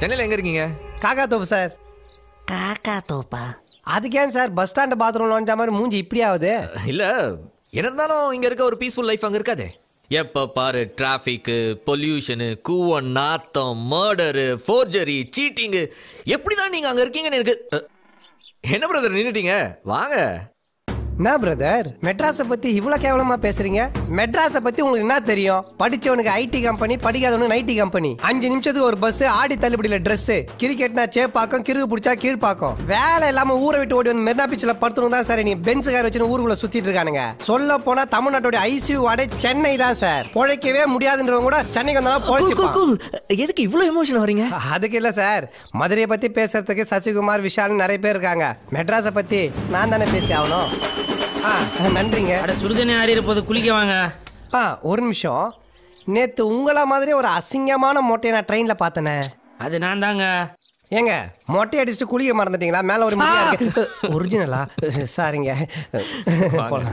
சென்னையில் எங்க இருக்கீங்க காக்கா தோப்பு சார் காக்கா தோப்பா அதுக்கு ஏன் சார் பஸ் ஸ்டாண்டு பாத்ரூம் நோஞ்ச மாதிரி மூஞ்சி இப்படி ஆகுது இல்ல என்ன இருந்தாலும் இங்க இருக்க ஒரு பீஸ்ஃபுல் லைஃப் அங்க இருக்காதே எப்ப பாரு டிராஃபிக்கு பொல்யூஷனு கூவம் நாத்தம் மர்டரு ஃபோர்ஜரி சீட்டிங்கு எப்படிதான் நீங்க அங்க இருக்கீங்கன்னு எனக்கு அஹ், என்ன பிரதர் நின்னுட்டீங்க வாங்க என்ன பிரதர் மெட்ராஸை பத்தி இவ்வளோ கேவலமா பேசுறீங்க மெட்ராஸை பத்தி உங்களுக்கு என்ன தெரியும் படிச்சவனுக்கு ஐடி கம்பெனி படிக்காதவனுக்கு ஐடி கம்பெனி அஞ்சு நிமிஷத்துக்கு ஒரு பஸ் ஆடி தள்ளுபடியில Dress கிரிக்கெட்னா சேப்பாக்கம் கிறுகு பிடிச்சா கீழ்ப்பாக்கம் வேலை இல்லாம ஊரை விட்டு ஓடி வந்து மெரினா பீச்சில் படுத்தணும் தான் சார் நீ பென்ஸ் கார் வச்சு ஊருக்குள்ள சுத்திட்டு இருக்கானுங்க சொல்ல போனா தமிழ்நாட்டோட ஐசியூ வாடை சென்னை தான் சார் பொழைக்கவே முடியாதுன்றவங்க கூட சென்னைக்கு வந்தாலும் பொழைச்சுப்பான் எதுக்கு இவ்வளவு எமோஷன் வரீங்க அதுக்கு இல்ல சார் மதுரையை பத்தி பேசுறதுக்கு சசிகுமார் விஷால் நிறைய பேர் இருக்காங்க மெட்ராஸை பத்தி நான் தானே பேசி ஆகணும் ஆ நன்றிங்க அட சுடுதண்ணி ஆறி இருப்பது குளிக்க வாங்க ஆ ஒரு நிமிஷம் நேத்து உங்கள மாதிரி ஒரு அசிங்கமான மொட்டையை நான் ட்ரெயின்ல பார்த்தனே அது நான் தாங்க ஏங்க மொட்டை அடிச்சுட்டு குளிக்க மறந்துட்டீங்களா மேல ஒரு முடியா இருக்கு ஒரிஜினலா சாரிங்க போலாம்